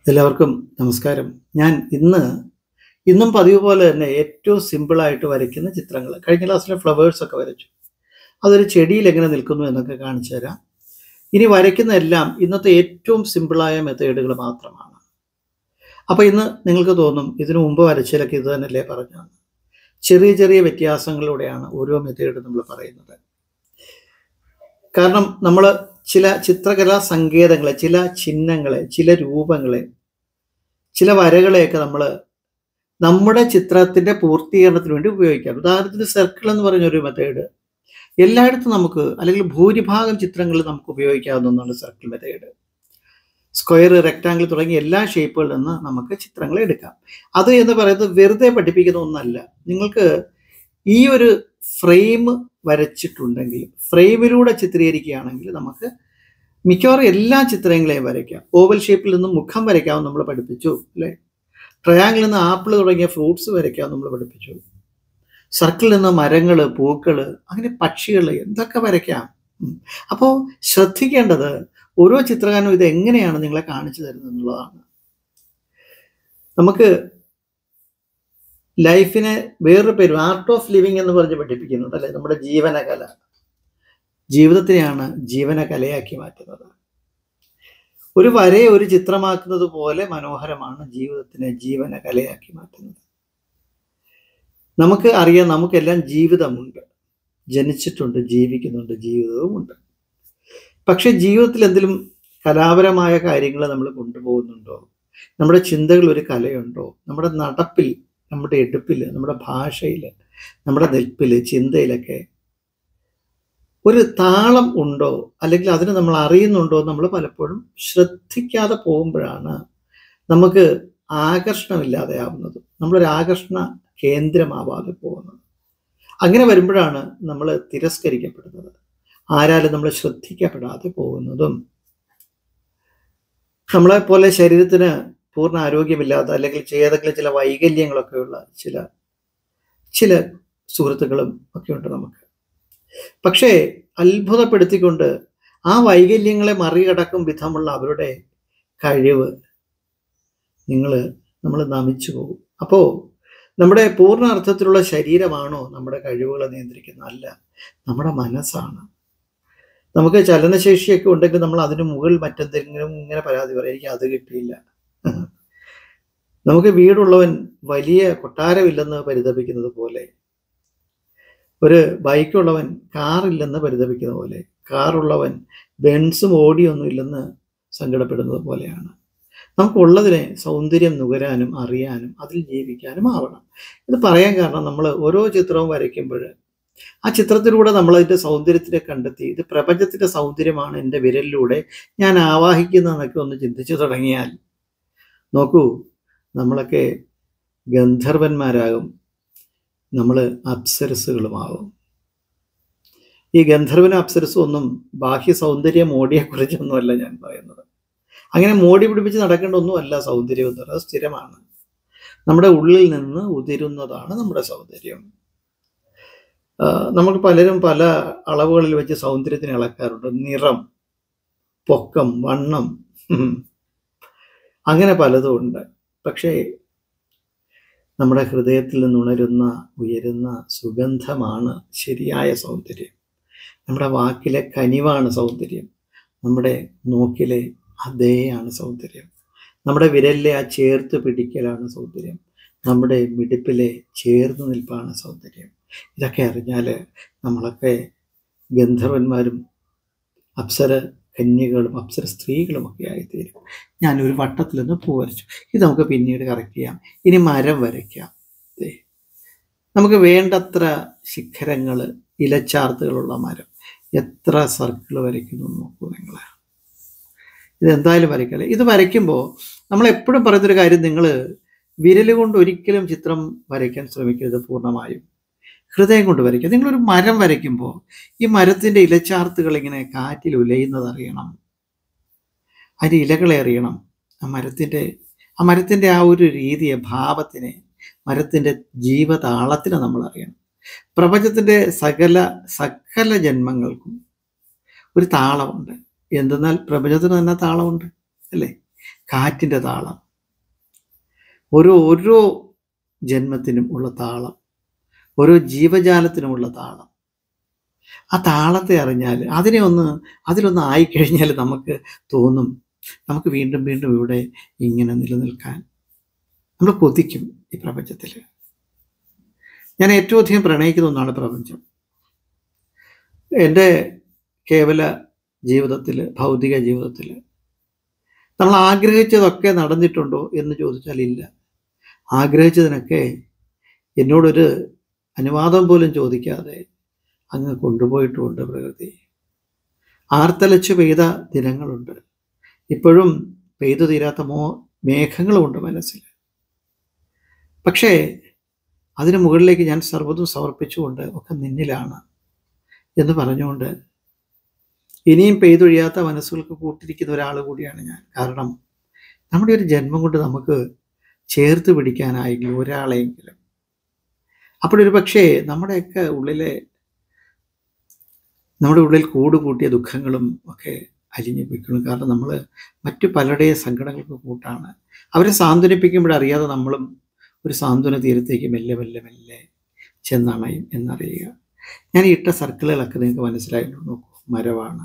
എല്ലാവർക്കും നമസ്കാരം ഞാൻ ഇന്ന് ഇന്നും പതിവ് പോലെ തന്നെ ഏറ്റവും സിമ്പിളായിട്ട് വരയ്ക്കുന്ന ചിത്രങ്ങൾ കഴിഞ്ഞ ക്ലാസ്സിലെ ഫ്ലവേഴ്സ് ഒക്കെ വരച്ചു അതൊരു ചെടിയിൽ എങ്ങനെ നിൽക്കുന്നു എന്നൊക്കെ കാണിച്ചു തരാം ഇനി വരയ്ക്കുന്ന എല്ലാം ഇന്നത്തെ ഏറ്റവും സിമ്പിളായ മെത്തേഡുകൾ മാത്രമാണ് അപ്പോൾ ഇന്ന് നിങ്ങൾക്ക് തോന്നും ഇതിനു മുമ്പ് വരച്ചതിലൊക്കെ ഇത് തന്നെയല്ലേ പറഞ്ഞാണ് ചെറിയ ചെറിയ വ്യത്യാസങ്ങളിലൂടെയാണ് ഓരോ മെത്തേഡും നമ്മൾ പറയുന്നത് കാരണം നമ്മൾ ചില ചിത്രകലാ സങ്കേതങ്ങളെ ചില ചിഹ്നങ്ങളെ ചില രൂപങ്ങളെ ചില വരകളെയൊക്കെ നമ്മൾ നമ്മുടെ ചിത്രത്തിന്റെ പൂർത്തീകരണത്തിന് വേണ്ടി ഉപയോഗിക്കാം ഉദാഹരണത്തിന് സർക്കിൾ എന്ന് പറഞ്ഞൊരു മെത്തേഡ് എല്ലായിടത്തും നമുക്ക് അല്ലെങ്കിൽ ഭൂരിഭാഗം ചിത്രങ്ങളിൽ നമുക്ക് ഉപയോഗിക്കാവുന്ന ഒന്നാണ് സർക്കിൾ മെത്തേഡ് സ്ക്വയർ റെക്ടാങ്കിൾ തുടങ്ങിയ എല്ലാ ഷേപ്പുകളിൽ നിന്ന് നമുക്ക് ചിത്രങ്ങൾ എടുക്കാം അത് എന്ന് പറയുന്നത് വെറുതെ പഠിപ്പിക്കുന്ന ഒന്നല്ല നിങ്ങൾക്ക് ഈ ഒരു ഫ്രെയിം വരച്ചിട്ടുണ്ടെങ്കിൽ ഫ്രെയിമിലൂടെ ചിത്രീകരിക്കുകയാണെങ്കിൽ നമുക്ക് മിക്കവാറും എല്ലാ ചിത്രങ്ങളെയും വരയ്ക്കാം ഓവൽ ഷേപ്പിൽ നിന്ന് മുഖം വരയ്ക്കാവും നമ്മൾ പഠിപ്പിച്ചു അല്ലേ ട്രയാങ്കിളിൽ നിന്ന് ആപ്പിൾ തുടങ്ങിയ ഫ്രൂട്ട്സ് വരയ്ക്കാവും നമ്മൾ പഠിപ്പിച്ചു സർക്കിളിൽ നിന്ന് മരങ്ങൾ പൂക്കൾ അങ്ങനെ പക്ഷികൾ എന്തൊക്കെ വരയ്ക്കാം അപ്പോൾ ശ്രദ്ധിക്കേണ്ടത് ഓരോ ചിത്രകാരനും ഇത് എങ്ങനെയാണ് നിങ്ങളെ കാണിച്ചു തരുന്നത് എന്നുള്ളതാണ് നമുക്ക് ലൈഫിനെ വേറൊരു പേര് ആർട്ട് ഓഫ് ലിവിങ് എന്ന് പറഞ്ഞ് പഠിപ്പിക്കുന്നുണ്ട് അല്ലെ നമ്മുടെ ജീവനകല ജീവിതത്തിനെയാണ് ജീവനകലയാക്കി മാറ്റുന്നത് ഒരു വരയെ ഒരു ചിത്രമാക്കുന്നത് പോലെ മനോഹരമാണ് ജീവിതത്തിനെ ജീവനകലയാക്കി മാറ്റുന്നത് നമുക്ക് അറിയാം നമുക്കെല്ലാം ജീവിതമുണ്ട് ജനിച്ചിട്ടുണ്ട് ജീവിക്കുന്നുണ്ട് ജീവിതവുമുണ്ട് പക്ഷെ ജീവിതത്തിൽ എന്തെങ്കിലും കലാപരമായ കാര്യങ്ങൾ നമ്മൾ കൊണ്ടുപോകുന്നുണ്ടോ നമ്മുടെ ചിന്തകൾ ഒരു കലയുണ്ടോ നമ്മുടെ നടപ്പിൽ നമ്മുടെ എടുപ്പിൽ നമ്മുടെ ഭാഷയിൽ നമ്മുടെ നിൽപ്പിൽ ചിന്തയിലൊക്കെ ഒരു താളം ഉണ്ടോ അല്ലെങ്കിൽ അതിന് നമ്മൾ അറിയുന്നുണ്ടോ നമ്മൾ പലപ്പോഴും ശ്രദ്ധിക്കാതെ പോകുമ്പോഴാണ് നമുക്ക് ആകർഷണമില്ലാതെയാവുന്നത് നമ്മളൊരു ആകർഷണ കേന്ദ്രമാവാതെ പോകുന്നത് അങ്ങനെ വരുമ്പോഴാണ് നമ്മൾ തിരസ്കരിക്കപ്പെടുന്നത് ആരാലും നമ്മൾ ശ്രദ്ധിക്കപ്പെടാതെ പോകുന്നതും നമ്മളെ പോലെ ശരീരത്തിന് പൂർണ്ണ ആരോഗ്യമില്ലാത്ത അല്ലെങ്കിൽ ഏതെങ്കിലും ചില വൈകല്യങ്ങളൊക്കെയുള്ള ചില ചില സുഹൃത്തുക്കളും ഒക്കെ ഉണ്ട് നമുക്ക് പക്ഷേ അത്ഭുതപ്പെടുത്തിക്കൊണ്ട് ആ വൈകല്യങ്ങളെ മറികടക്കും വിധമുള്ള അവരുടെ കഴിവ് നിങ്ങൾ നമ്മൾ നമിച്ചു പോകും അപ്പോൾ നമ്മുടെ പൂർണ്ണ അർത്ഥത്തിലുള്ള ശരീരമാണോ നമ്മുടെ കഴിവുകളെ നിയന്ത്രിക്കുന്നത് അല്ല നമ്മുടെ മനസ്സാണ് നമുക്ക് ചലനശേഷിയൊക്കെ ഉണ്ടെങ്കിൽ നമ്മൾ അതിന് മുകളിൽ മറ്റെന്തെങ്കിലും ഇങ്ങനെ പരാതി പറയും എനിക്ക് അത് കിട്ടിയില്ല നമുക്ക് വീടുള്ളവൻ വലിയ കൊട്ടാരമില്ലെന്ന് പരിതപിക്കുന്നത് പോലെ ഒരു ബൈക്കുള്ളവൻ കാറില്ലെന്ന് പരിതപിക്കുന്ന പോലെ കാറുള്ളവൻ ബെൻസും ഓടിയൊന്നും ഇല്ലെന്ന് സങ്കടപ്പെടുന്നത് പോലെയാണ് നമുക്കുള്ളതിനെ സൗന്ദര്യം നുകരാനും അറിയാനും അതിൽ ജീവിക്കാനും ആവണം ഇത് പറയാൻ കാരണം നമ്മൾ ഓരോ ചിത്രവും വരയ്ക്കുമ്പോൾ ആ ചിത്രത്തിലൂടെ നമ്മൾ അതിൻ്റെ സൗന്ദര്യത്തിനെ കണ്ടെത്തി ഇത് പ്രപഞ്ചത്തിൻ്റെ സൗന്ദര്യമാണ് എൻ്റെ വിരലിലൂടെ ഞാൻ ആവാഹിക്കുന്നതെന്നൊക്കെ ഒന്ന് ചിന്തിച്ചു തുടങ്ങിയാൽ നോക്കൂ നമ്മളൊക്കെ ഗന്ധർവന്മാരാകും നമ്മൾ അപ്സരസുകളുമാവും ഈ ഗന്ധർവനും അപ്സരസും ഒന്നും ബാഹ്യ സൗന്ദര്യ മോടിയെക്കുറിച്ചൊന്നുമല്ല ഞാൻ പറയുന്നത് അങ്ങനെ മോടി പിടിപ്പിച്ച് നടക്കേണ്ട ഒന്നുമല്ല സൗന്ദര്യം എന്ന് പറയുന്നത് സ്ഥിരമാണ് നമ്മുടെ ഉള്ളിൽ നിന്ന് ഉതിരുന്നതാണ് നമ്മുടെ സൗന്ദര്യം നമുക്ക് പലരും പല അളവുകളിൽ വെച്ച് സൗന്ദര്യത്തിന് ഇളക്കാറുണ്ട് നിറം പൊക്കം വണ്ണം അങ്ങനെ പലതും ഉണ്ട് പക്ഷേ നമ്മുടെ ഹൃദയത്തിൽ നിന്നുണരുന്ന ഉയരുന്ന സുഗന്ധമാണ് ശരിയായ സൗന്ദര്യം നമ്മുടെ വാക്കിലെ കനിവാണ് സൗന്ദര്യം നമ്മുടെ നോക്കിലെ അതേയാണ് സൗന്ദര്യം നമ്മുടെ വിരലിലെ ആ ചേർത്ത് പിടിക്കലാണ് സൗന്ദര്യം നമ്മുടെ മിടിപ്പിലെ ചേർന്ന് നിൽപ്പാണ് സൗന്ദര്യം ഇതൊക്കെ അറിഞ്ഞാൽ നമ്മളൊക്കെ ഗന്ധർവന്മാരും അപ്സര കന്യകളും അപ്സര സ്ത്രീകളുമൊക്കെ ആയിത്തീരും ഞാനൊരു വട്ടത്തിൽ നിന്ന് പൂ വരച്ചു ഇത് നമുക്ക് പിന്നീട് കറക്റ്റ് ചെയ്യാം ഇനി മരം വരയ്ക്കാം നമുക്ക് വേണ്ടത്ര ശിഖരങ്ങൾ ഇലച്ചാർത്തുകളുള്ള മരം എത്ര സർക്കിൾ വരയ്ക്കുന്നു നോക്കൂ നിങ്ങൾ ഇതെന്തായാലും വരയ്ക്കല്ലേ ഇത് വരയ്ക്കുമ്പോൾ നമ്മൾ എപ്പോഴും പറയുന്നൊരു കാര്യം നിങ്ങൾ വിരൽ കൊണ്ട് ഒരിക്കലും ചിത്രം വരയ്ക്കാൻ ശ്രമിക്കരുത് പൂർണ്ണമായും ഹൃദയം കൊണ്ട് വരയ്ക്കുക നിങ്ങളൊരു മരം വരയ്ക്കുമ്പോൾ ഈ മരത്തിൻ്റെ ഇലച്ചാർത്തുകൾ ഇങ്ങനെ കാറ്റിൽ ഉലയുന്നത് അറിയണം അതിൻ്റെ ഇലകളെ അറിയണം ആ മരത്തിൻ്റെ ആ മരത്തിൻ്റെ ആ ഒരു രീതിയെ ഭാവത്തിനെ മരത്തിൻ്റെ ജീവതാളത്തിനെ നമ്മൾ അറിയണം പ്രപഞ്ചത്തിൻ്റെ സകല സകല ജന്മങ്ങൾക്കും ഒരു താളമുണ്ട് എന്തെന്നാൽ പ്രപഞ്ചത്തിന് തന്നെ താളമുണ്ട് അല്ലേ കാറ്റിൻ്റെ താളം ഓരോ ഓരോ ജന്മത്തിനും ഉള്ള താളം ഓരോ ജീവജാലത്തിനുമുള്ള താളം ആ താളത്തെ അറിഞ്ഞാൽ അതിനെ ഒന്ന് അതിലൊന്ന് ആയിക്കഴിഞ്ഞാൽ നമുക്ക് തോന്നും നമുക്ക് വീണ്ടും വീണ്ടും ഇവിടെ ഇങ്ങനെ നിലനിൽക്കാൻ നമ്മൾ കൊതിക്കും ഈ പ്രപഞ്ചത്തിൽ ഞാൻ ഏറ്റവും അധികം പ്രണയിക്കുന്ന ഒന്നാണ് പ്രപഞ്ചം എൻ്റെ കേവല ജീവിതത്തിൽ ഭൗതിക ജീവിതത്തിൽ നമ്മൾ ആഗ്രഹിച്ചതൊക്കെ നടന്നിട്ടുണ്ടോ എന്ന് ചോദിച്ചാൽ ഇല്ല ആഗ്രഹിച്ചതിനൊക്കെ എന്നോടൊരു അനുവാദം പോലും ചോദിക്കാതെ അങ്ങ് കൊണ്ടുപോയിട്ടുമുണ്ട് പ്രകൃതി ആർത്തലച്ച് പെയ്ത ദിനങ്ങളുണ്ട് ഇപ്പോഴും പെയ്തു തീരാത്ത മോ മേഘങ്ങളുമുണ്ട് മനസ്സിൽ പക്ഷേ അതിന് മുകളിലേക്ക് ഞാൻ സർവ്വതും സമർപ്പിച്ചുകൊണ്ട് ഒക്കെ നിന്നിലാണ് എന്ന് പറഞ്ഞുകൊണ്ട് ഇനിയും പെയ്തൊഴിയാത്ത മനസ്സുകൾക്ക് കൂട്ടിരിക്കുന്ന ഒരാൾ കൂടിയാണ് ഞാൻ കാരണം നമ്മുടെ ഒരു ജന്മം കൊണ്ട് നമുക്ക് ചേർത്ത് പിടിക്കാനായെങ്കിലും ഒരാളെയെങ്കിലും അപ്പോഴൊരു പക്ഷേ നമ്മുടെയൊക്കെ ഉള്ളിലെ നമ്മുടെ ഉള്ളിൽ കൂട് കൂട്ടിയ ദുഃഖങ്ങളും ഒക്കെ അലിഞ്ഞു പോയിക്കണം കാരണം നമ്മൾ മറ്റു പലരുടെയും സങ്കടങ്ങൾക്ക് കൂട്ടാണ് അവരെ സാന്ത്വനിപ്പിക്കുമ്പോഴറിയാതെ നമ്മളും ഒരു സാന്ത്വന തീരത്തേക്ക് മെല്ലെ മെല്ലെ മെല്ലെ ചെന്നണയും എന്നറിയുക ഞാൻ ഈ ഇട്ട സർക്കിളുകളൊക്കെ നിങ്ങൾക്ക് മനസ്സിലായിട്ടുണ്ടോ നോക്കൂ മരവാണ്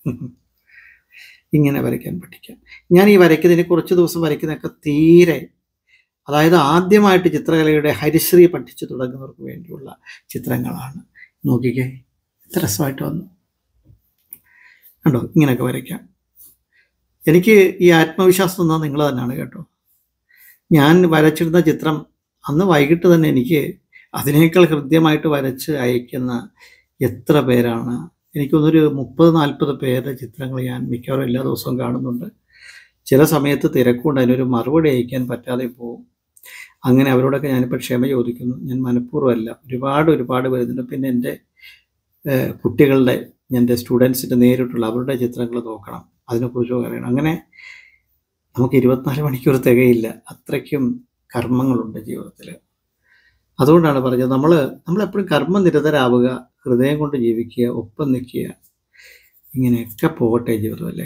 ഇങ്ങനെ വരയ്ക്കാൻ പഠിക്കാം ഞാൻ ഈ വരയ്ക്കുന്നതിന് കുറച്ച് ദിവസം വരയ്ക്കുന്നതൊക്കെ തീരെ അതായത് ആദ്യമായിട്ട് ചിത്രകലയുടെ ഹരിശ്രീ പഠിച്ചു തുടങ്ങുന്നവർക്ക് വേണ്ടിയുള്ള ചിത്രങ്ങളാണ് നോക്കിക്കേ എത്ര രസമായിട്ട് വന്നു കണ്ടോ ഇങ്ങനെയൊക്കെ വരയ്ക്കാം എനിക്ക് ഈ ആത്മവിശ്വാസം തന്നാൽ നിങ്ങൾ തന്നെയാണ് കേട്ടോ ഞാൻ വരച്ചിരുന്ന ചിത്രം അന്ന് വൈകിട്ട് തന്നെ എനിക്ക് അതിനേക്കാൾ ഹൃദ്യമായിട്ട് വരച്ച് അയക്കുന്ന എത്ര പേരാണ് എനിക്കൊന്നൊരു മുപ്പത് നാൽപ്പത് പേരുടെ ചിത്രങ്ങൾ ഞാൻ മിക്കവാറും എല്ലാ ദിവസവും കാണുന്നുണ്ട് ചില സമയത്ത് തിരക്കുണ്ട് അതിനൊരു മറുപടി അയക്കാൻ പറ്റാതെ പോകും അങ്ങനെ അവരോടൊക്കെ ഞാനിപ്പോൾ ക്ഷമ ചോദിക്കുന്നു ഞാൻ മനഃപൂർവ്വമല്ല ഒരുപാട് ഒരുപാട് വരുന്നുണ്ട് പിന്നെ എൻ്റെ ഏഹ്, കുട്ടികളുടെ എൻ്റെ സ്റ്റുഡൻസിൻ്റെ നേരിട്ടുള്ള അവരുടെ ചിത്രങ്ങൾ നോക്കണം അതിനെക്കുറിച്ച് പറയണം അങ്ങനെ നമുക്ക് ഇരുപത്തിനാല് മണിക്കൂർ തികയില്ല അത്രയ്ക്കും കർമ്മങ്ങളുണ്ട് ജീവിതത്തിൽ അതുകൊണ്ടാണ് പറഞ്ഞത് നമ്മൾ നമ്മളെപ്പോഴും കർമ്മനിരതരാവുക ഹൃദയം കൊണ്ട് ജീവിക്കുക ഒപ്പം നിൽക്കുക ഇങ്ങനെയൊക്കെ പോകട്ടെ ജീവിതം അല്ലേ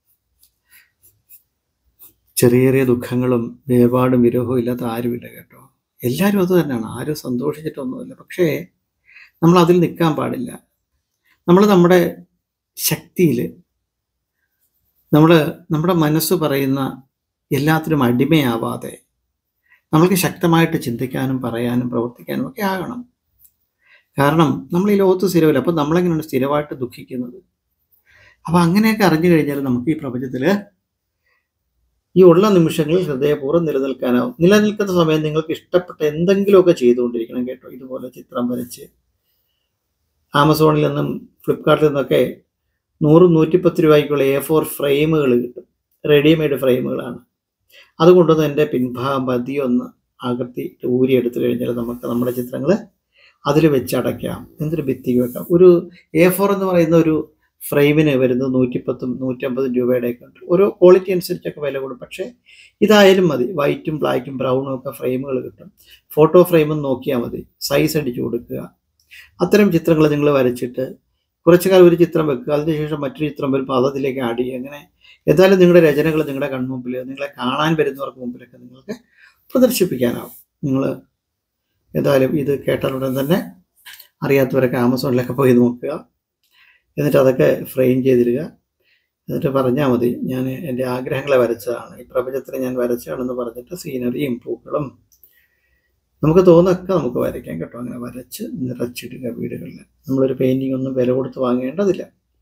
ചെറിയ ചെറിയ ദുഃഖങ്ങളും വേപാടും വിരഹവും ഇല്ലാത്ത ആരുമില്ല കേട്ടോ എല്ലാവരും അത് തന്നെയാണ് ആരും സന്തോഷിച്ചിട്ടൊന്നുമില്ല പക്ഷേ നമ്മൾ അതിൽ നിൽക്കാൻ പാടില്ല നമ്മൾ നമ്മുടെ ശക്തിയിൽ നമ്മൾ നമ്മുടെ മനസ്സ് പറയുന്ന എല്ലാത്തിനും അടിമയാവാതെ നമ്മൾക്ക് ശക്തമായിട്ട് ചിന്തിക്കാനും പറയാനും പ്രവർത്തിക്കാനും ഒക്കെ ആകണം കാരണം നമ്മൾ ഈ ലോകത്ത് സ്ഥിരമില്ല അപ്പം നമ്മളെങ്ങനെയാണ് സ്ഥിരമായിട്ട് ദുഃഖിക്കുന്നത് അപ്പം അങ്ങനെയൊക്കെ അറിഞ്ഞു കഴിഞ്ഞാൽ നമുക്ക് ഈ പ്രപഞ്ചത്തിൽ ഈ ഉള്ള നിമിഷങ്ങളിൽ ഹൃദയപൂർവ്വം നിലനിൽക്കാനാവും നിലനിൽക്കുന്ന സമയം നിങ്ങൾക്ക് ഇഷ്ടപ്പെട്ട എന്തെങ്കിലുമൊക്കെ ചെയ്തുകൊണ്ടിരിക്കണം കേട്ടോ ഇതുപോലെ ചിത്രം വരച്ച് ആമസോണിൽ നിന്നും ഫ്ലിപ്കാർട്ടിൽ നിന്നൊക്കെ നൂറും നൂറ്റിപ്പത്ത് രൂപയ്ക്കുള്ള എ ഫോർ ഫ്രെയിമുകൾ കിട്ടും റെഡിമെയ്ഡ് ഫ്രെയിമുകളാണ് അതുകൊണ്ടൊന്ന് എൻ്റെ പിൻഭാഗം പതിയൊന്ന് അകത്തി ഊരി എടുത്തു കഴിഞ്ഞാൽ നമുക്ക് നമ്മുടെ ചിത്രങ്ങൾ അതിൽ വെച്ചടയ്ക്കാം എന്തൊരു ഭിത്തിക്ക് വെക്കാം ഒരു എ ഫോർ എന്ന് പറയുന്ന ഒരു ഫ്രെയിമിന് വരുന്നത് നൂറ്റിപ്പത്തും നൂറ്റമ്പതും രൂപയുടെയൊക്കെ ഉണ്ട് ഓരോ ക്വാളിറ്റി അനുസരിച്ചൊക്കെ വില കൂടും പക്ഷേ ഇതായാലും മതി വൈറ്റും ബ്ലാക്കും ബ്രൗണും ഒക്കെ ഫ്രെയിമുകൾ കിട്ടും ഫോട്ടോ ഫ്രെയിമും നോക്കിയാൽ മതി സൈസ് അടിച്ചു കൊടുക്കുക അത്തരം ചിത്രങ്ങൾ നിങ്ങൾ വരച്ചിട്ട് കുറച്ചു കാലം ഒരു ചിത്രം വെക്കുക അതിനുശേഷം മറ്റൊരു ചിത്രം വരുമ്പോൾ അത് അതിലേക്ക് ആഡ് ചെയ്യുക അങ്ങനെ എന്തായാലും നിങ്ങളുടെ രചനകൾ നിങ്ങളുടെ കൺമുമ്പിൽ നിങ്ങളെ കാണാൻ വരുന്നവർക്ക് മുമ്പിലൊക്കെ നിങ്ങൾക്ക് പ്രദർശിപ്പിക്കാനാവും നിങ്ങൾ എന്തായാലും ഇത് കേട്ടാലുടൻ തന്നെ അറിയാത്തവരൊക്കെ ആമസോണിലൊക്കെ പോയി നോക്കുക എന്നിട്ട് അതൊക്കെ ഫ്രെയിം ചെയ്തിടുക എന്നിട്ട് പറഞ്ഞാൽ മതി ഞാൻ എൻ്റെ ആഗ്രഹങ്ങളെ വരച്ചതാണ് ഈ പ്രപഞ്ചത്തിന് ഞാൻ വരച്ചതാണെന്ന് പറഞ്ഞിട്ട് സീനറിയും പൂക്കളും നമുക്ക് തോന്നൊക്കെ നമുക്ക് വരയ്ക്കാം കേട്ടോ അങ്ങനെ വരച്ച് നിറച്ചിടുക വീടുകളിൽ നമ്മളൊരു പെയിൻറ്റിംഗ് ഒന്നും വില കൊടുത്ത് വാങ്ങേണ്ടതില്ല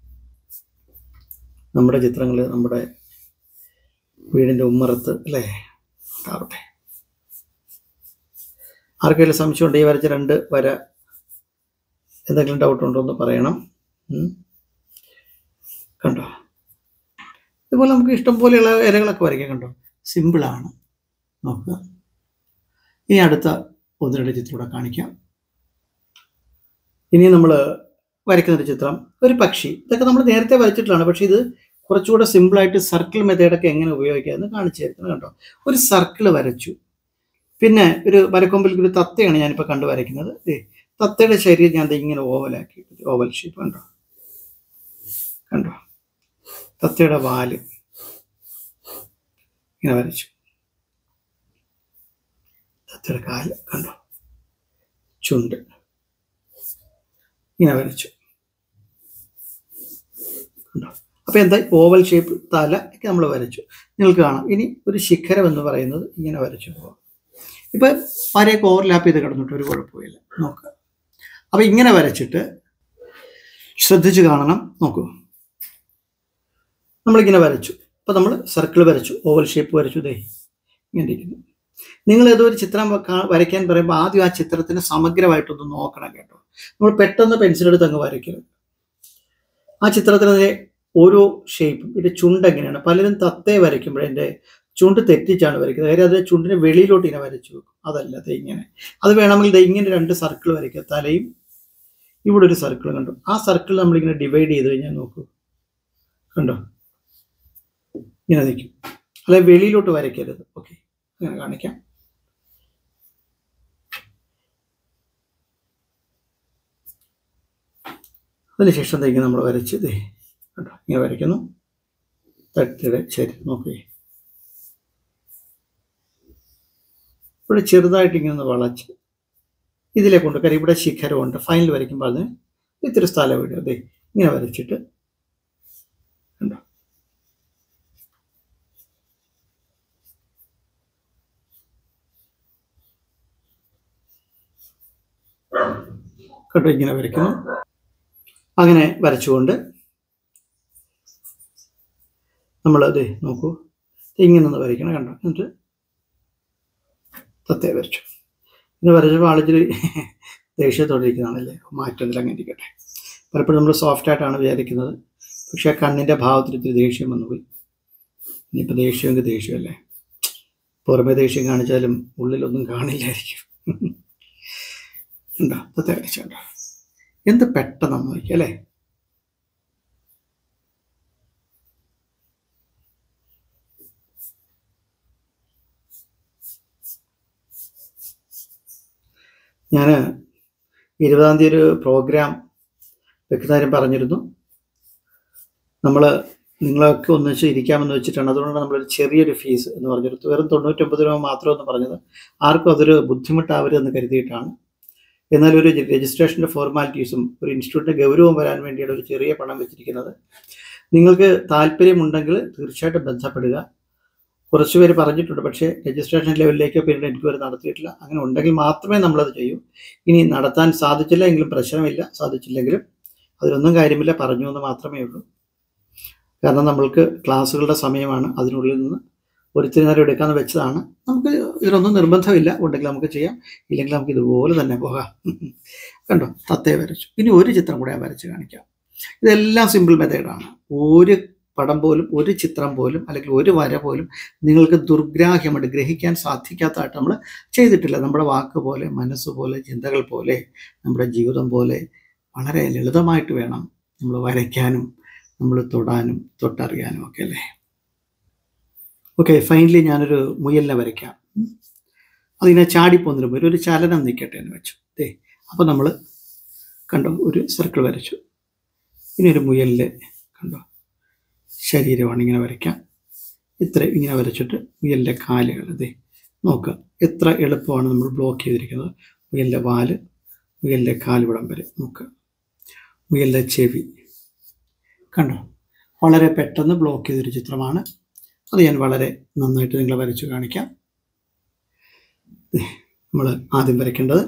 നമ്മുടെ ചിത്രങ്ങൾ നമ്മുടെ വീടിൻ്റെ ഉമ്മറത്ത് അല്ലേ ഉണ്ടാവട്ടെ ആർക്കെങ്കിലും സംശയമുണ്ട് ഈ വരച്ച രണ്ട് വര എന്തെങ്കിലും ഡൗട്ട് ഉണ്ടോ എന്ന് പറയണം ഉം. കണ്ടോ ഇതുപോലെ നമുക്ക് ഇഷ്ടം പോലെയുള്ള ഇലകളൊക്കെ വരയ്ക്കാം കണ്ടോ സിമ്പിളാണ് നോക്കുക ഇനി അടുത്ത ഒന്ന് രണ്ട് ചിത്രം കൂടെ കാണിക്കാം ഇനി നമ്മൾ വരയ്ക്കുന്ന ഒരു ചിത്രം ഒരു പക്ഷി ഇതൊക്കെ നമ്മൾ നേരത്തെ വരച്ചിട്ടുള്ളതാണ് പക്ഷേ ഇത് കുറച്ചുകൂടെ സിമ്പിളായിട്ട് സർക്കിൾ മെത്തേഡൊക്കെ എങ്ങനെ ഉപയോഗിക്കാമെന്ന് കാണിച്ചു തരുന്നത് കണ്ടോ ഒരു സർക്കിൾ വരച്ചു പിന്നെ ഒരു വരക്കൊമ്പിൽ ഒരു തത്തയാണ് ഞാനിപ്പോൾ കണ്ടു വരയ്ക്കുന്നത് ദേ തത്തയുടെ ശരീരം ഞാൻ ദേ ഇങ്ങനെ ഓവലാക്കി ഓവൽ ഷേപ്പ് കണ്ടോ കണ്ടോ തത്തയുടെ വാല് ഇങ്ങനെ വരച്ചു തത്തയുടെ കാല് കണ്ടോ ചുണ്ട് ഇങ്ങനെ വരച്ചു കണ്ടോ അപ്പോൾ എന്താ ഓവൽ ഷേപ്പ് തല ഒക്കെ നമ്മൾ വരച്ചു നിങ്ങൾക്ക് കാണാം ഇനി ഒരു ശിഖരം എന്ന് പറയുന്നത് ഇങ്ങനെ വരച്ചു പോകാം ഇപ്പം വരയൊക്കെ ഓവർലാപ്പ് ചെയ്ത് കിടന്നിട്ട് ഒരു കുഴപ്പമില്ല നോക്കുക അപ്പോൾ ഇങ്ങനെ വരച്ചിട്ട് ശ്രദ്ധിച്ച് കാണണം നോക്കൂ നമ്മളിങ്ങനെ വരച്ചു അപ്പോൾ നമ്മൾ സർക്കിൾ വരച്ചു ഓവൽ ഷേപ്പ് വരച്ചു ദേ ഇങ്ങനെ ഇരിക്കുന്നു നിങ്ങൾ ഏതോ ഒരു ചിത്രം കാ- വരയ്ക്കാൻ പറയുമ്പോൾ ആദ്യം ആ ചിത്രത്തിന് സമഗ്രമായിട്ടൊന്ന് നോക്കണം കേട്ടോ നമ്മൾ പെട്ടെന്ന് പെൻസിലെടുത്ത് അങ്ങ് വരയ്ക്കരുത് ആ ചിത്രത്തിലെ ഓരോ ഷേപ്പും ഇതിന്റെ ചുണ്ട് എങ്ങനെയാണ് പലരും തത്തേ വരയ്ക്കുമ്പോൾ എൻ്റെ ചുണ്ട് തെറ്റിച്ചാണ് വരയ്ക്കുന്നത് കാര്യം അത് ചുണ്ടിന് വെളിയിലോട്ട് ഇങ്ങനെ വരച്ചു വെക്കും അതല്ല ദേ ഇങ്ങനെ അത് വേണമെങ്കിൽ ദേ ഇങ്ങനെ രണ്ട് സർക്കിൾ വരയ്ക്കുക തലയും ഇവിടെ ഒരു സർക്കിൾ കണ്ടു ആ സർക്കിൾ നമ്മളിങ്ങനെ ഡിവൈഡ് ചെയ്ത് കഴിഞ്ഞാൽ നോക്കൂ കണ്ടോ ഇങ്ങനെ നിൽക്കും അല്ലെ വെളിയിലോട്ട് വരയ്ക്കരുത് ഓക്കെ അങ്ങനെ കാണിക്കാം അതിനുശേഷം ദേ ഇങ്ങനെ നമ്മൾ വരച്ച് ദേ കണ്ടോ ഇങ്ങനെ വരയ്ക്കുന്നു തട്ടിയുടെ ശരി നോക്കേ ഇവിടെ ചെറുതായിട്ട് ഇങ്ങനെ ഒന്ന് വളച്ച് ഇതിലെ കൊണ്ട് കാര്യം ഇവിടെ ശിഖരമുണ്ട് ഫൈനൽ വരയ്ക്കുമ്പോൾ അതിന് ഇത്തിരി സ്ഥലം വിടുക അതെ ഇങ്ങനെ വരച്ചിട്ട് കണ്ടോ കണ്ടോ ഇങ്ങനെ വരയ്ക്കുന്നു അങ്ങനെ വരച്ചുകൊണ്ട് നമ്മൾ അതെ നോക്കൂ ഇങ്ങനെ ഒന്ന് വരയ്ക്കണം കണ്ടോ എന്നിട്ട് തത്തയെ വരച്ചു ഇത് വരച്ചപ്പോൾ ആളിച്ചിരി ദേഷ്യത്തോടെ ഇരിക്കുന്നതാണല്ലേ മാറ്റുന്നില്ല അങ്ങനെ ഇരിക്കട്ടെ പലപ്പോഴും നമ്മൾ സോഫ്റ്റ് ആയിട്ടാണ് വിചാരിക്കുന്നത് പക്ഷെ ആ കണ്ണിൻ്റെ ഭാവത്തിൽ ഇത്തിരി ദേഷ്യം വന്നുപോയി ഇനിയിപ്പോൾ ദേഷ്യമെങ്കിൽ ദേഷ്യമല്ലേ പുറമെ ദേഷ്യം കാണിച്ചാലും ഉള്ളിലൊന്നും കാണില്ലായിരിക്കും ഉണ്ടോ തത്ത വരച്ചുണ്ടോ എന്ത് പെട്ടെന്ന് നോക്കി അല്ലേ ഞാൻ ഇരുപതാം തീയതി ഒരു പ്രോഗ്രാം വെക്കുന്ന കാര്യം പറഞ്ഞിരുന്നു നമ്മൾ നിങ്ങളൊക്കെ ഒന്നിച്ച് ഇരിക്കാമെന്ന് വെച്ചിട്ടാണ് അതുകൊണ്ടാണ് നമ്മളൊരു ചെറിയൊരു ഫീസ് എന്ന് പറഞ്ഞിരുന്നു വെറും തൊണ്ണൂറ്റൊമ്പത് രൂപ മാത്രമെന്ന് പറഞ്ഞത് ആർക്കും അതൊരു ബുദ്ധിമുട്ടാവരുതെന്ന് കരുതിയിട്ടാണ് എന്നാൽ ഒരു രജിസ്ട്രേഷൻ്റെ ഫോർമാലിറ്റീസും ഒരു ഇൻസ്റ്റിറ്റ്യൂട്ടിൻ്റെ ഗൗരവം വരാൻ വേണ്ടിയാണ് ഒരു ചെറിയ പണം വെച്ചിരിക്കുന്നത് നിങ്ങൾക്ക് താല്പര്യമുണ്ടെങ്കിൽ തീർച്ചയായിട്ടും ബന്ധപ്പെടുക കുറച്ച് പേര് പറഞ്ഞിട്ടുണ്ട് പക്ഷേ രജിസ്ട്രേഷൻ ലെവലിലേക്കോ പിന്നീട് എൻക്വയറി നടത്തിയിട്ടില്ല അങ്ങനെ ഉണ്ടെങ്കിൽ മാത്രമേ നമ്മളത് ചെയ്യൂ ഇനി നടത്താൻ സാധിച്ചില്ല എങ്കിലും പ്രശ്നമില്ല സാധിച്ചില്ലെങ്കിലും അതിലൊന്നും കാര്യമില്ല പറഞ്ഞു എന്ന് മാത്രമേ ഉള്ളൂ കാരണം നമ്മൾക്ക് ക്ലാസ്സുകളുടെ സമയമാണ് അതിനുള്ളിൽ നിന്ന് ഒരിത്തിരി നേരം എടുക്കാമെന്ന് വെച്ചതാണ് നമുക്ക് ഇതിലൊന്നും നിർബന്ധമില്ല ഉണ്ടെങ്കിൽ നമുക്ക് ചെയ്യാം ഇല്ലെങ്കിൽ നമുക്ക് ഇതുപോലെ തന്നെ പോകാം കണ്ടോ തത്തയെ വരച്ചു ഇനി ഒരു ചിത്രം കൂടെ ഞാൻ വരച്ച് കാണിക്കാം ഇതെല്ലാം സിമ്പിൾ മെത്തേഡാണ് ഒരു പടം പോലും ഒരു ചിത്രം പോലും അല്ലെങ്കിൽ ഒരു വര പോലും നിങ്ങൾക്ക് ദുർഗ്രാഹ്യമായിട്ട് ഗ്രഹിക്കാൻ സാധിക്കാത്തതായിട്ട് നമ്മൾ ചെയ്തിട്ടില്ല നമ്മുടെ വാക്ക് പോലെ മനസ്സ് പോലെ ചിന്തകൾ പോലെ നമ്മുടെ ജീവിതം പോലെ വളരെ ലളിതമായിട്ട് വേണം നമ്മൾ വരയ്ക്കാനും നമ്മൾ തൊടാനും തൊട്ടറിയാനും ഒക്കെ അല്ലേ ഓക്കെ ഫൈനലി ഞാനൊരു മുയലിനെ വരയ്ക്കാം ഉം. അതിങ്ങനെ ചാടിപ്പോന്നതിന് മുമ്പ് ഒരു ചലനം നിൽക്കട്ടെ എന്ന് വെച്ചു ദേ അപ്പോൾ നമ്മൾ കണ്ടോ ഒരു സർക്കിൾ വരച്ചു ഇനി ഒരു മുയലിൻ്റെ കണ്ടോ ശരീരമാണ് ഇങ്ങനെ വരയ്ക്കാം ഇത്ര ഇങ്ങനെ വരച്ചിട്ട് മുയലിൻ്റെ കാലുകൾ ഇതേ നോക്കുക എത്ര എളുപ്പമാണ് നമ്മൾ ബ്ലോക്ക് ചെയ്തിരിക്കുന്നത് മുയലിൻ്റെ വാല് മുയലിൻ്റെ കാലുവിടം വരെ നോക്കുക മുയലിൻ്റെ ചെവി കണ്ടോ വളരെ പെട്ടെന്ന് ബ്ലോക്ക് ചെയ്തൊരു ചിത്രമാണ് അത് ഞാൻ വളരെ നന്നായിട്ട് നിങ്ങളെ വരച്ചു കാണിക്കാം നമ്മൾ ആദ്യം വരയ്ക്കേണ്ടത്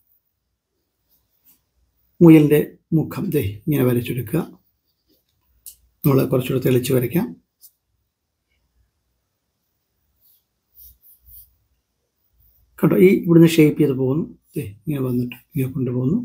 മുയലിൻ്റെ മുഖം ദേ ഇങ്ങനെ വരച്ചെടുക്കുക നമ്മൾ കുറച്ചുകൂടെ തെളിച്ച് വരയ്ക്കാം കണ്ടോ ഈ ഇവിടുന്ന് ഷേപ്പ് ചെയ്ത് പോകുന്നു ദേ ഇങ്ങനെ വന്നിട്ട് ഇങ്ങനെ കൊണ്ടുപോകുന്നു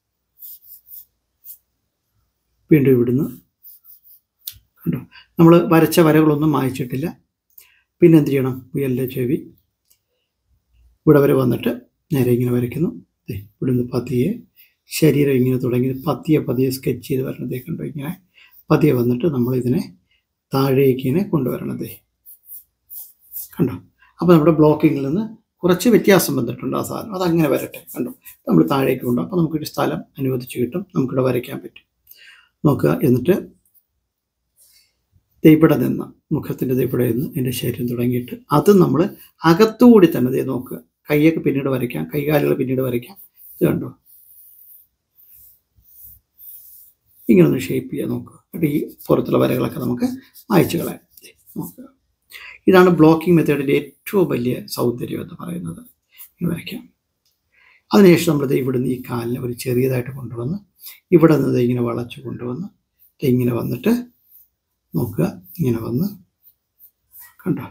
വീണ്ടും ഇവിടുന്ന് കണ്ടോ നമ്മൾ വരച്ച വരകളൊന്നും മായ്ച്ചിട്ടില്ല പിന്നെ എന്ത് ചെയ്യണം മുയലിൻ്റെ ചെവി ഇവിടെ വരെ വന്നിട്ട് നേരെ ഇങ്ങനെ വരയ്ക്കുന്നു ദേ ഇവിടുന്ന് പതിയെ ശരീരം ഇങ്ങനെ തുടങ്ങി പതിയെ പതിയെ സ്കെച്ച് ചെയ്ത് വരണതേ കണ്ടോ ഇങ്ങനെ പതിയെ വന്നിട്ട് നമ്മൾ ഇതിനെ താഴേക്ക് ഇങ്ങനെ കൊണ്ടുവരണതേ കണ്ടോ അപ്പോൾ നമ്മുടെ ബ്ലോക്കിങ്ങിൽ നിന്ന് കുറച്ച് വ്യത്യാസം വന്നിട്ടുണ്ട് ആ സാധനം അതങ്ങനെ വരട്ടെ കണ്ടോ നമ്മൾ താഴേക്ക് കൊണ്ടുപോകും അപ്പോൾ നമുക്കൊരു സ്ഥലം അനുവദിച്ച് കിട്ടും നമുക്കിവിടെ വരയ്ക്കാൻ പറ്റും നോക്കുക എന്നിട്ട് ദേ ഇവിടെ നിന്ന് മുഖത്തിൻ്റെ ദേ ഇവിടെ നിന്ന് എൻ്റെ ശരീരം തുടങ്ങിയിട്ട് അത് നമ്മൾ അകത്തുകൂടി തന്നെ ദേ നോക്കുക കൈയൊക്കെ പിന്നീട് വരയ്ക്കാം കൈകാലുകൾ പിന്നീട് വരയ്ക്കാം ഇത് കണ്ടോ ഇങ്ങനെ ഒന്ന് ഷേപ്പ് ചെയ്യാൻ നോക്കുക എന്നിട്ട് ഈ പുറത്തുള്ള വരകളൊക്കെ നമുക്ക് മായ്ച്ചു കളയാം ദേ നോക്കുക ഇതാണ് ബ്ലോക്കിംഗ് മെത്തേഡിൻ്റെ ഏറ്റവും വലിയ സൗന്ദര്യം എന്ന് പറയുന്നത് ഇങ്ങനെ വരയ്ക്കാം അതിനുശേഷം നമ്മൾ ദേ ഇവിടുന്ന് ഈ കാലിനെ ഒരു ചെറിയതായിട്ട് കൊണ്ടുവന്ന് ഇവിടെ നിന്ന് ദേ ഇങ്ങനെ വളച്ച് കൊണ്ടുവന്ന് ദേ ഇങ്ങനെ വന്നിട്ട് നോക്കുക ഇങ്ങനെ വന്ന് കണ്ടോ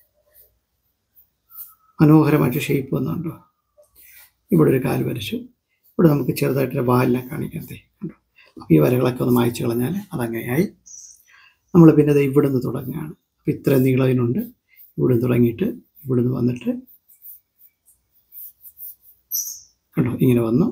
മനോഹരമായിട്ട് ഷേപ്പ് വന്നുണ്ടോ ഇവിടെ ഒരു കാല് വരച്ചു ഇവിടെ നമുക്ക് ചെറുതായിട്ടൊരു വാലിനെ കാണിക്കാൻ ദേ കണ്ടോ അപ്പോൾ ഈ വരകളൊക്കെ ഒന്ന് മായ്ച്ചു കളഞ്ഞാൽ അതങ്ങനെയായി നമ്മൾ പിന്നെ ദേ ഇവിടുന്ന് തുടങ്ങുകയാണ് അപ്പോൾ ഇത്ര നീളം ഇതിനുണ്ട് ഇവിടുന്ന് തുടങ്ങിയിട്ട് ഇവിടുന്ന് വന്നിട്ട് കണ്ടോ ഇങ്ങനെ വന്നു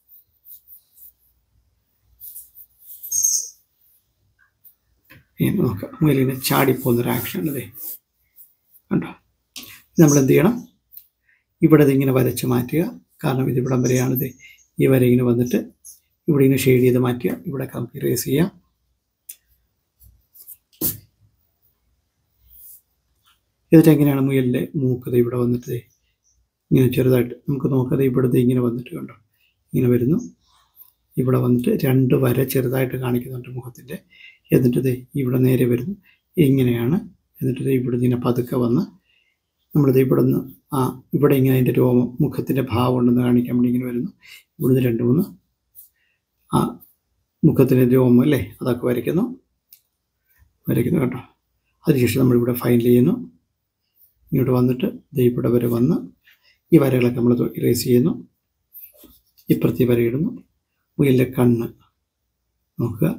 ഇങ്ങനെ നോക്കാം മുയലിനെ ചാടിപ്പോകുന്നൊരു ആക്ഷൻ അല്ലേ കണ്ടോ ഇത് നമ്മൾ എന്ത് ചെയ്യണം ഇവിടെ ഇത് ഇങ്ങനെ വരച്ച് മാറ്റുക കാരണം ഇത് ഇവിടം വരെയാണിത് ഈ വര ഇങ്ങനെ വന്നിട്ട് ഇവിടെ ഇങ്ങനെ ഷെയ്ഡ് ചെയ്ത് മാറ്റുക ഇവിടെ നമുക്ക് ഇറേസ് ചെയ്യാം എന്നിട്ട് എങ്ങനെയാണ് മുയലിൻ്റെ മൂക്കത് ഇവിടെ വന്നിട്ട് ദേ ഇങ്ങനെ ചെറുതായിട്ട് നമുക്ക് നോക്കാതെ ഇവിടുത്തെ ഇങ്ങനെ വന്നിട്ട് കണ്ടോ ഇങ്ങനെ വരുന്നു ഇവിടെ വന്നിട്ട് രണ്ട് വര ചെറുതായിട്ട് കാണിക്കുന്നുണ്ട് മുഖത്തിൻ്റെ എന്നിട്ട് ദേ ഇവിടെ നേരെ വരുന്നു ഇങ്ങനെയാണ് എന്നിട്ട് ദേ ഇവിടുന്ന് ഇങ്ങനെ പതുക്കെ വന്ന് നമ്മളിത് ഇവിടെ നിന്ന് ആ ഇവിടെ ഇങ്ങനെ അതിൻ്റെ രോമം മുഖത്തിൻ്റെ ഭാവം ഉണ്ടെന്ന് കാണിക്കാൻ വേണ്ടി ഇങ്ങനെ വരുന്നു ഇവിടുന്ന് രണ്ട് മൂന്ന് ആ മുഖത്തിൻ്റെ രോമം അല്ലേ അതൊക്കെ വരയ്ക്കുന്നു വരയ്ക്കുന്നു കേട്ടോ അതിനുശേഷം നമ്മളിവിടെ ഫൈനൽ ചെയ്യുന്നു ഇങ്ങോട്ട് വന്നിട്ട് ദേ ഇവിടെ വരെ വന്ന് ഈ വരകളൊക്കെ നമ്മൾ ഇറേസ് ചെയ്യുന്നു ഇപ്പുറത്തെ വര ഇടുന്നു മുയലിൻ്റെ കണ്ണ് നോക്കുക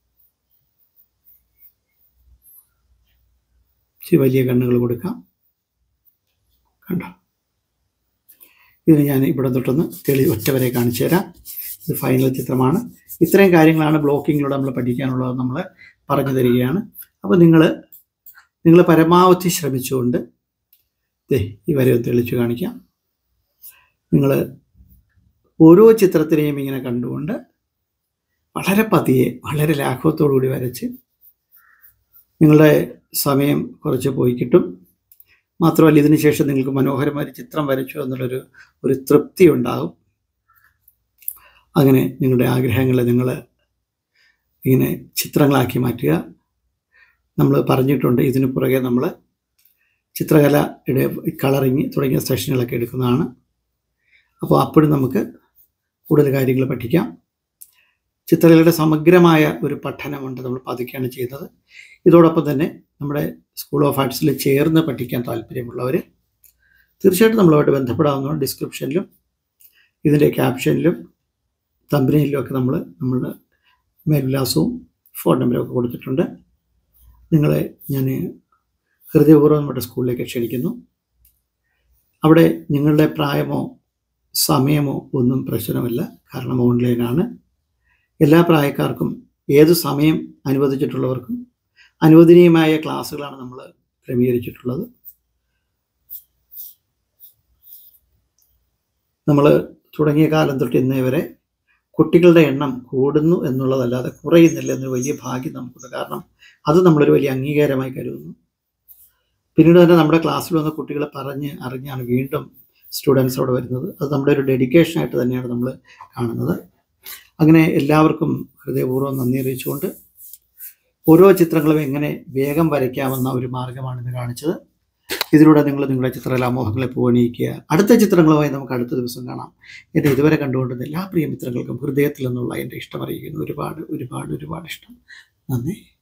ഇച്ചിരി വലിയ കണ്ണുകൾ കൊടുക്കാം കണ്ടോ ഇതിന് ഞാൻ ഇവിടെ തൊട്ടൊന്ന് തെളി ഒറ്റ വരെ കാണിച്ചു തരാം ഇത് ഫൈനൽ ചിത്രമാണ് ഇത്രയും കാര്യങ്ങളാണ് ബ്ലോക്കിങ്ങിലൂടെ നമ്മൾ പഠിക്കാനുള്ളത് നമ്മൾ പറഞ്ഞു തരികയാണ് അപ്പോൾ നിങ്ങൾ നിങ്ങൾ പരമാവധി ശ്രമിച്ചുകൊണ്ട് ദേ ഈ വരെ ഒന്ന് തെളിച്ച് കാണിക്കാം നിങ്ങൾ ഓരോ ചിത്രത്തിനെയും ഇങ്ങനെ കണ്ടുകൊണ്ട് വളരെ പതിയെ വളരെ ലാഘവത്തോടു കൂടി വരച്ച് നിങ്ങളുടെ സമയം കുറച്ച് പോയി കിട്ടും മാത്രമല്ല ഇതിന് ശേഷം നിങ്ങൾക്ക് മനോഹരമായ ഒരു ചിത്രം വരച്ചു എന്നുള്ളൊരു ഒരു തൃപ്തി ഉണ്ടാകും അങ്ങനെ നിങ്ങളുടെ ആഗ്രഹങ്ങളെ നിങ്ങൾ ഇങ്ങനെ ചിത്രങ്ങളാക്കി മാറ്റുക നമ്മൾ പറഞ്ഞിട്ടുണ്ട് ഇതിന് പുറകെ നമ്മൾ ചിത്രകലയുടെ കളറിങ് തുടങ്ങിയ സെഷനുകളൊക്കെ എടുക്കുന്നതാണ് അപ്പോൾ അപ്പോഴും നമുക്ക് കൂടുതൽ കാര്യങ്ങൾ പഠിക്കാം ചിത്രകലയുടെ സമഗ്രമായ ഒരു പഠനമുണ്ട് നമ്മൾ പതുക്കെയാണ് ചെയ്യുന്നത് ഇതോടൊപ്പം തന്നെ നമ്മുടെ സ്കൂൾ ഓഫ് ആർട്സിൽ ചേർന്ന് പഠിക്കാൻ താല്പര്യമുള്ളവർ തീർച്ചയായിട്ടും നമ്മളുമായിട്ട് ബന്ധപ്പെടാവുന്ന ഡിസ്ക്രിപ്ഷനിലും ഇതിൻ്റെ ക്യാപ്ഷനിലും തമ്പനയിലും ഒക്കെ നമ്മൾ നമ്മളുടെ മേൽവിലാസവും ഫോൺ നമ്പറും ഒക്കെ കൊടുത്തിട്ടുണ്ട് നിങ്ങളെ ഞാൻ ഹൃദയപൂർവ്വം നമ്മുടെ സ്കൂളിലേക്ക് ക്ഷണിക്കുന്നു അവിടെ നിങ്ങളുടെ പ്രായമോ സമയമോ ഒന്നും പ്രശ്നമല്ല കാരണം ഓൺലൈനാണ് എല്ലാ പ്രായക്കാർക്കും ഏത് സമയം അനുവദിച്ചിട്ടുള്ളവർക്കും അനുവദനീയമായ ക്ലാസ്സുകളാണ് നമ്മൾ ക്രമീകരിച്ചിട്ടുള്ളത് നമ്മൾ തുടങ്ങിയ കാലം തൊട്ട് ഇന്നേ വരെ കുട്ടികളുടെ എണ്ണം കൂടുന്നു എന്നുള്ളതല്ലാതെ കുറയുന്നില്ല എന്നൊരു വലിയ ഭാഗ്യം നമുക്കുണ്ട് കാരണം അത് നമ്മളൊരു വലിയ അംഗീകാരമായി കരുതുന്നു പിന്നീട് തന്നെ നമ്മുടെ ക്ലാസ്സിൽ വന്ന കുട്ടികളെ പറഞ്ഞ് അറിഞ്ഞാണ് വീണ്ടും സ്റ്റുഡൻസ് അവിടെ വരുന്നത് അത് നമ്മുടെ ഒരു ഡെഡിക്കേഷനായിട്ട് തന്നെയാണ് നമ്മൾ കാണുന്നത് അങ്ങനെ എല്ലാവർക്കും ഹൃദയപൂർവ്വം നന്ദി അറിയിച്ചുകൊണ്ട് ഓരോ ചിത്രങ്ങളും എങ്ങനെ വേഗം വരയ്ക്കാമെന്ന ഒരു മാർഗമാണ് ഇന്ന് കാണിച്ചത് ഇതിലൂടെ നിങ്ങൾ നിങ്ങളുടെ ചിത്രകലാമോഹങ്ങളെ പൂവണിയിക്കുക അടുത്ത ചിത്രങ്ങളുമായി നമുക്ക് അടുത്ത ദിവസം കാണാം എന്നെ ഇതുവരെ കണ്ടുകൊണ്ടിരുന്ന എല്ലാ പ്രിയ മിത്രങ്ങൾക്കും ഹൃദയത്തിൽ നിന്നുള്ള എൻ്റെ ഇഷ്ടം അറിയിക്കുന്നു ഒരുപാട് ഒരുപാട് ഒരുപാട് ഇഷ്ടം നന്ദി